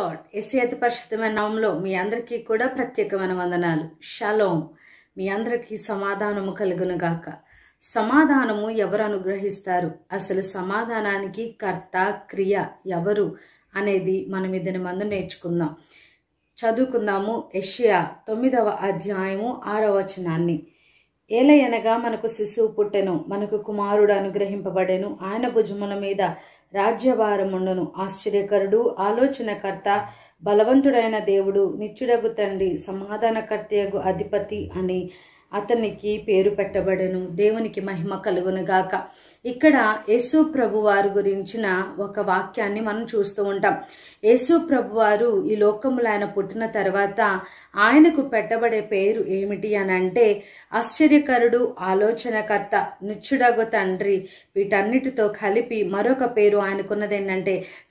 lord SA అతి పరిశుద్ధమైన నామంలో మీ అందరికీ కూడా ప్రత్యేకమైన వందనాలు షలోం మీ అందరికీ సమాధానము కలుగును గాక సమాధానము ఎవరు అనుగ్రహిస్తారు అసలు సమాధానానికి కర్త క్రియ ఎవరు అనేది మనం ఇద్దరి మందు నేర్చుకుందాం చదువుకుందాము యెషయా తొమ్మిదవ అధ్యాయము ఆరవ వచనాన్ని ఏలయనగా మనకు శిశువు పుట్టెను మనకు కుమారుడు అనుగ్రహింపబడెను ఆయన భుజముల మీద రాజ్యభారముండును ఆశ్చర్యకరుడు ఆలోచనకర్త బలవంతుడైన దేవుడు నిత్యుడగు తండ్రి సమాధానకర్తయగు అధిపతి అని అతనికి పేరు పెట్టబడెను దేవునికి మహిమ కలుగును గాక ఇక్కడ యేసు ప్రభు వారి గురించిన ఒక వాక్యాన్ని మనం చూస్తూ ఉంటాం యేసు ప్రభు వారు ఈ లోకములో ఆయన పుట్టిన తర్వాత ఆయనకు పెట్టబడే పేరు ఏమిటి అని అంటే ఆశ్చర్యకరుడు ఆలోచనకర్త నిచ్చుడగు తండ్రి వీటన్నిటితో కలిపి మరొక పేరు ఆయనకున్నది ఏంటంటే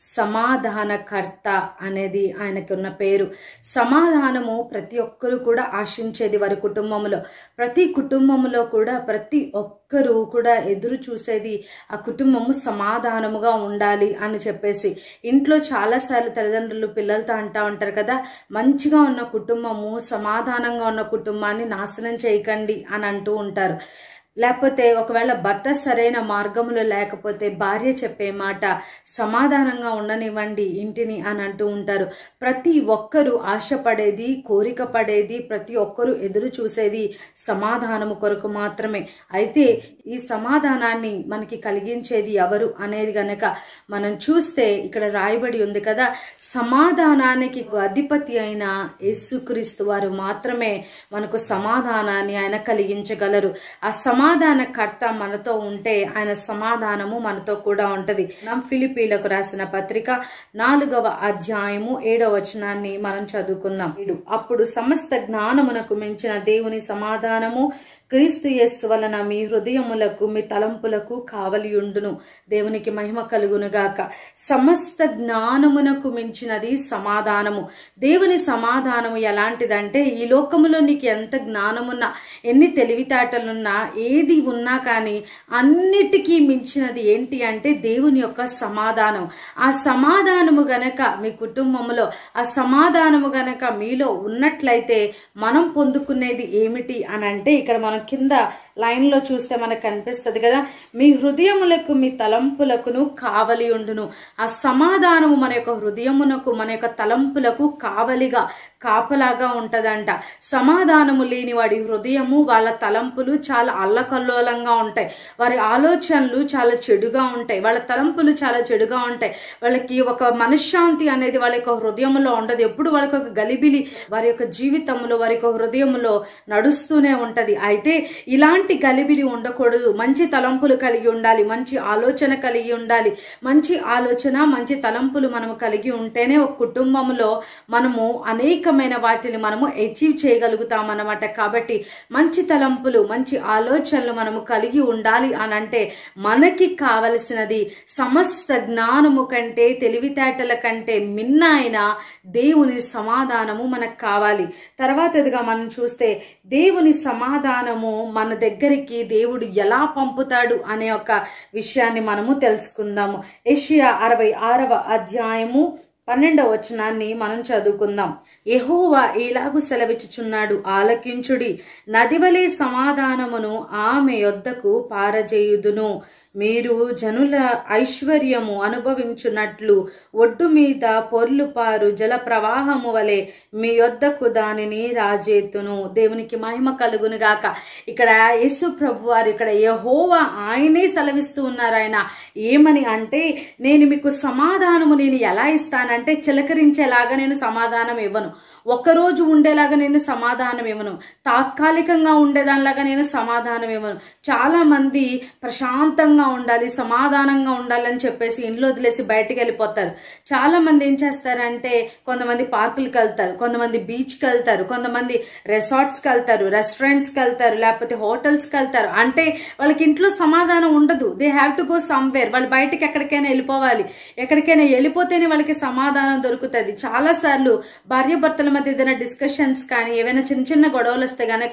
సమాధానకర్త అనేది ఆయనకున్న పేరు సమాధానము ప్రతి ఒక్కరు కూడా ఆశించేది వారి కుటుంబంలో ప్రతి కుటుంబంలో కూడా ప్రతి ఒక్కరూ కూడా ఎదురు చూసేది ఆ కుటుంబము సమాధానముగా ఉండాలి అని చెప్పేసి ఇంట్లో చాలాసార్లు తల్లిదండ్రులు పిల్లలతో అంటా ఉంటారు కదా మంచిగా ఉన్న కుటుంబము సమాధానంగా ఉన్న కుటుంబాన్ని నాశనం చేయకండి అని అంటూ ఉంటారు లేకపోతే ఒకవేళ భర్త సరైన మార్గములో లేకపోతే భార్య చెప్పే మాట సమాధానంగా ఉండనివ్వండి ఇంటిని అని అంటూ ఉంటారు ప్రతి ఒక్కరూ ఆశపడేది కోరిక పడేది ప్రతి ఒక్కరూ ఎదురు చూసేది సమాధానము కొరకు మాత్రమే అయితే ఈ సమాధానాన్ని మనకి కలిగించేది ఎవరు అనేది గనక మనం చూస్తే ఇక్కడ రాయబడి ఉంది కదా సమాధానానికి అధిపతి అయిన యేసుక్రీస్తు వారు మాత్రమే మనకు సమాధానాన్ని ఆయన కలిగించగలరు ఆ సమాధానకర్త మనతో ఉంటే ఆయన సమాధానము మనతో కూడా ఉంటది మనం ఫిలిపీలకు రాసిన పత్రిక నాలుగవ అధ్యాయము ఏడవ వచనాన్ని మనం చదువుకుందాం అప్పుడు సమస్త జ్ఞానమునకు మించిన దేవుని సమాధానము క్రీస్తు యస్సు వలన మీ హృదయములకు మీ తలంపులకు కావలియుండును దేవునికి మహిమ కలుగునుగాక సమస్త జ్ఞానమునకు మించినది సమాధానము దేవుని సమాధానము ఎలాంటిదంటే ఈ లోకములో నీకు ఎంత జ్ఞానమున్నా ఎన్ని తెలివితేటలున్నా ఏది ఉన్నా కానీ అన్నిటికీ మించినది ఏంటి అంటే దేవుని యొక్క సమాధానం ఆ సమాధానము గనక మీ కుటుంబంలో ఆ సమాధానము గనక మీలో ఉన్నట్లయితే మనం పొందుకునేది ఏమిటి అని అంటే ఇక్కడ మనం కింద లైన్లో చూస్తే మనకు కనిపిస్తుంది కదా మీ హృదయములకు మీ తలంపులకును కావలి ఉండును ఆ సమాధానము మన యొక్క హృదయమునకు మన యొక్క తలంపులకు కావలిగా కాపలాగా ఉంటదంట సమాధానము లేని వాడి హృదయము వాళ్ళ తలంపులు చాలా అల్లకల్లోలంగా ఉంటాయి వారి ఆలోచనలు చాలా చెడుగా ఉంటాయి వాళ్ళ తలంపులు చాలా చెడుగా ఉంటాయి వాళ్ళకి ఒక మనశ్శాంతి అనేది వాళ్ళ యొక్క హృదయంలో ఉండదు ఎప్పుడు వాళ్ళకి ఒక గలిబిలి వారి యొక్క జీవితంలో వారి యొక్క హృదయంలో నడుస్తూనే ఉంటది అయితే ఇలాంటి గలిబిలి ఉండకూడదు మంచి తలంపులు కలిగి ఉండాలి మంచి ఆలోచన కలిగి ఉండాలి మంచి ఆలోచన మంచి తలంపులు మనము కలిగి ఉంటేనే ఒక కుటుంబంలో మనము అనేకమైన వాటిని మనము అచీవ్ చేయగలుగుతాం అన్నమాట కాబట్టి మంచి తలంపులు మంచి ఆలోచనలు మనము కలిగి ఉండాలి అని అంటే మనకి కావలసినది సమస్త జ్ఞానము కంటే తెలివితేటల కంటే మిన్న అయిన దేవుని సమాధానము మనకు కావాలి తర్వాతదిగా మనం చూస్తే దేవుని సమాధానము మన దగ్గరికి దేవుడు ఎలా పంపుతాడు అనే ఒక విషయాన్ని మనము తెలుసుకుందాము ఏషియా అరవై ఆరవ అధ్యాయము పన్నెండవ వచనాన్ని మనం చదువుకుందాం ఎహోవా ఇలాగు సెలవిచ్చుచున్నాడు ఆలకించుడి నదివలే సమాధానమును ఆమె యొద్దకు పారజేయుదును మీరు జనుల ఐశ్వర్యము అనుభవించున్నట్లు ఒడ్డు మీద పొర్లుపారు జల ప్రవాహము వలె మీ యొద్దకు దానిని రాజేతును దేవునికి మహిమ కలుగును గాక ఇక్కడ యేసు ప్రభు వారు ఇక్కడ యహోవా ఆయనే సెలవిస్తూ ఉన్నారు ఆయన ఏమని అంటే నేను మీకు సమాధానము నేను ఎలా ఇస్తానంటే చిలకరించేలాగా నేను సమాధానం ఇవ్వను ఒక్కరోజు ఉండేలాగా నేను సమాధానం ఇవ్వను తాత్కాలికంగా ఉండేదానిలాగా నేను సమాధానం ఇవ్వను చాలా మంది ప్రశాంతంగా ఉండాలి సమాధానంగా ఉండాలని చెప్పేసి ఇంట్లో వదిలేసి బయటకు వెళ్ళిపోతారు చాలా మంది ఏం చేస్తారంటే కొంతమంది పార్కులకు వెళ్తారు కొంతమంది బీచ్కి వెళ్తారు కొంతమంది రెసార్ట్స్కి వెళ్తారు రెస్టారెంట్స్కి వెళ్తారు లేకపోతే హోటల్స్కి వెళ్తారు అంటే వాళ్ళకి ఇంట్లో సమాధానం ఉండదు they have to go somewhere వాళ్ళు బయటకి ఎక్కడికైనా వెళ్ళిపోవాలి ఎక్కడికైనా వెళ్ళిపోతేనే వాళ్ళకి సమాధానం దొరుకుతుంది చాలా సార్లు భార్య భర్తల మధ్య ఏదైనా డిస్కషన్స్ కానీ ఏవైనా చిన్న చిన్న గొడవలు వస్తే గనక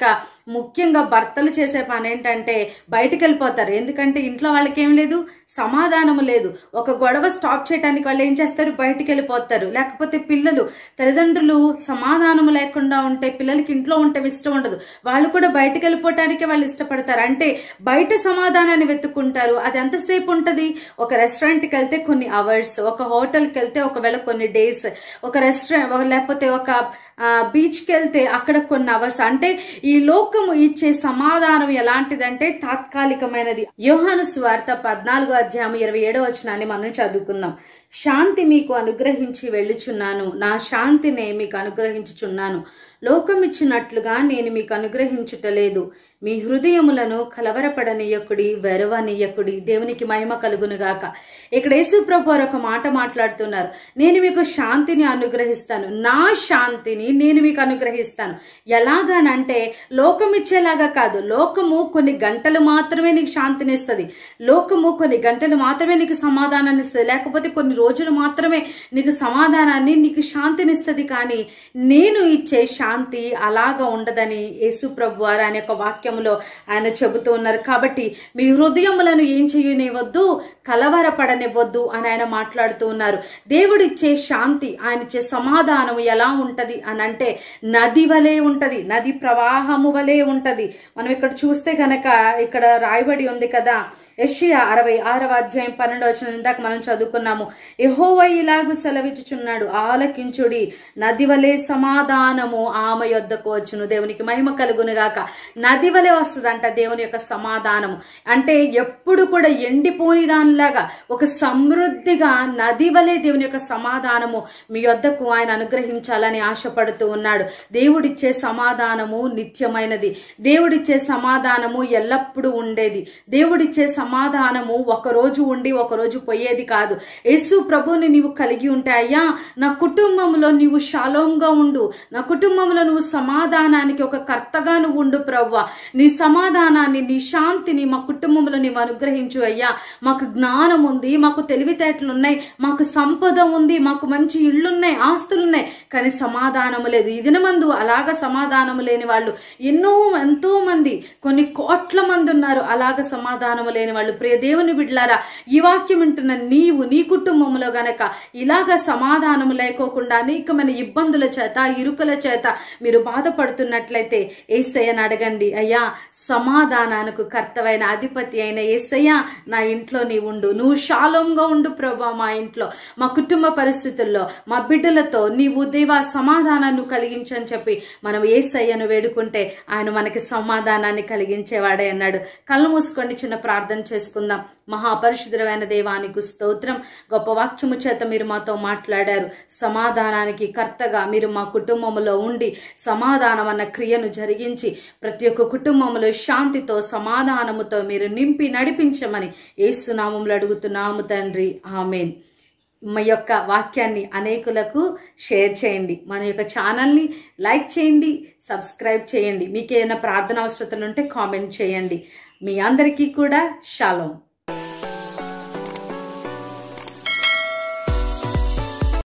ముఖ్యంగా భర్తలు చేసే పని ఏంటంటే బయటికి వెళ్ళిపోతారు ఎందుకంటే ఇంట్లో వాళ్ళకి ఏం లేదు సమాధానం లేదు ఒక గొడవ స్టాప్ చేయడానికి వాళ్ళు ఏం చేస్తారు బయటికి వెళ్ళిపోతారు లేకపోతే పిల్లలు తల్లిదండ్రులు సమాధానం లేకుండా ఉంటే పిల్లలకి ఇంట్లో ఉంటే ఇష్టం ఉండదు వాళ్ళు కూడా బయటికి వెళ్ళిపోవటానికి వాళ్ళు ఇష్టపడతారు అంటే బయట సమాధానాన్ని వెతుక్కుంటారు అది ఎంతసేపు ఉంటది ఒక రెస్టారెంట్కి వెళ్తే కొన్ని అవర్స్ ఒక హోటల్కి వెళ్తే ఒకవేళ కొన్ని డేస్ ఒక రెస్టారెంట్ లేకపోతే ఒక బీచ్కి వెళ్తే అక్కడ కొన్ని అవర్స్ అంటే ఈ లోకము ఇచ్చే సమాధానం ఎలాంటిదంటే తాత్కాలికమైనది యోహాను స్వార్త పద్నాలుగో అధ్యాయం ఇరవై ఏడో వచనాన్ని మనం చదువుకుందాం శాంతి మీకు అనుగ్రహించి వెళ్ళుచున్నాను నా శాంతినే మీకు అనుగ్రహించుచున్నాను లోకమిచ్చినట్లుగా నేను మీకు అనుగ్రహించుటలేదు మీ హృదయములను కలవరపడనీయకుడి వెరవనీయకుడి దేవునికి మహిమ కలుగునుగాక ఇక్కడ యేసు ప్రభు వారు ఒక మాట మాట్లాడుతున్నారు నేను మీకు శాంతిని అనుగ్రహిస్తాను నా శాంతిని నేను మీకు అనుగ్రహిస్తాను ఎలాగానంటే లోకం ఇచ్చేలాగా కాదు లోకము కొన్ని గంటలు మాత్రమే నీకు శాంతిని ఇస్తుంది లోకము కొన్ని గంటలు మాత్రమే నీకు సమాధానాన్ని ఇస్తుంది లేకపోతే కొన్ని రోజులు మాత్రమే నీకు సమాధానాన్ని నీకు శాంతిని ఇస్తుంది కానీ నేను ఇచ్చే శాంతి అలాగా ఉండదని యేసు ప్రభు వారు అనే ఒక వాక్యంలో ఆయన చెబుతూ ఉన్నారు కాబట్టి మీ హృదయములను ఏం చేయనివ్వద్దు కలవరపడనివ్వద్దు అని ఆయన మాట్లాడుతూ ఉన్నారు దేవుడిచ్చే శాంతి ఆయన ఇచ్చే సమాధానం ఎలా ఉంటది అని అంటే నది వలె ఉంటది నది ప్రవాహము వలె ఉంటది మనం ఇక్కడ చూస్తే కనుక ఇక్కడ రాయబడి ఉంది కదా యెషయా అరవై ఆరవ అధ్యాయం పన్నెండు వచ్చిన ఇందాక మనం చదువుకున్నాము యహోవ ఇలాగు సెలవిచ్చుచున్నాడు ఆలకించుడి నది వలె సమాధానము ఆమె యొద్దకు వచ్చును దేవునికి మహిమ కలుగునుగాక నది వలె వస్తుందంట దేవుని యొక్క సమాధానము అంటే ఎప్పుడు కూడా ఎండిపోని దానిలాగా ఒక సమృద్ధిగా నది వలె దేవుని యొక్క సమాధానము మీ యొద్దకు ఆయన అనుగ్రహించాలని ఆశపడుతూ ఉన్నాడు దేవుడిచ్చే సమాధానము నిత్యమైనది దేవుడిచ్చే సమాధానము ఎల్లప్పుడూ ఉండేది దేవుడిచ్చే సమాధానము ఒక రోజు ఉండి ఒక రోజు పోయేది కాదు యేసు ప్రభుని నీవు కలిగి ఉంటే అయ్యా నా కుటుంబంలో నీవు శాలోంగా ఉండు నా కుటుంబంలో నువ్వు సమాధానానికి ఒక కర్తగా నువ్వు ఉండు ప్రవ్వ నీ సమాధానాన్ని నీ శాంతిని మా కుటుంబంలో నీవు అనుగ్రహించు అయ్యా మాకు జ్ఞానం ఉంది మాకు తెలివితేటలు ఉన్నాయి మాకు సంపద ఉంది మాకు మంచి ఇళ్ళున్నాయి ఆస్తులున్నాయి కానీ సమాధానము లేదు ఈ దినమందు అలాగ సమాధానము లేని వాళ్ళు ఎన్నో ఎంతో మంది కొన్ని కోట్ల మంది ఉన్నారు అలాగ సమాధానము లేని వాళ్ళు ప్రియ దేవుని బిడ్లారా ఈ వాక్యం వింటున్న నీవు నీ కుటుంబంలో గనక ఇలాగ సమాధానము లేకోకుండా అనేకమైన ఇబ్బందుల చేత ఇరుకుల చేత మీరు బాధపడుతున్నట్లయితే ఏసయ్యని అడగండి అయ్యా సమాధానానికి కర్తవైన అధిపతి అయిన ఏసయ్య నా ఇంట్లో నీ ఉండు నువ్వు శాలంగా ఉండు ప్రభా మా ఇంట్లో మా కుటుంబ పరిస్థితుల్లో మా బిడ్డలతో నీవు దేవా సమాధానాన్ని కలిగించని చెప్పి మనం ఏసయ్యను వేడుకుంటే ఆయన మనకి సమాధానాన్ని కలిగించేవాడే అన్నాడు కళ్ళు మూసుకొని చిన్న ప్రార్థన చేసుకుందాం మహాపరిశుద్ధమైన దేవానికి స్తోత్రం గొప్ప వాక్యము చేత మీరు మాతో మాట్లాడారు సమాధానానికి కర్తగా మీరు మా కుటుంబంలో ఉండి సమాధానం అన్న క్రియను జరిగించి ప్రతి ఒక్క కుటుంబంలో శాంతితో సమాధానముతో మీరు నింపి నడిపించమని ఏసునామంలో అడుగుతున్నాము తండ్రి ఆమెన్ మా యొక్క వాక్యాన్ని అనేకులకు షేర్ చేయండి మన యొక్క ఛానల్ని లైక్ చేయండి సబ్స్క్రైబ్ చేయండి మీకు ఏదైనా ప్రార్థన అవసరతలు ఉంటే కామెంట్ చేయండి మీ అందరికీ కూడా షాలోం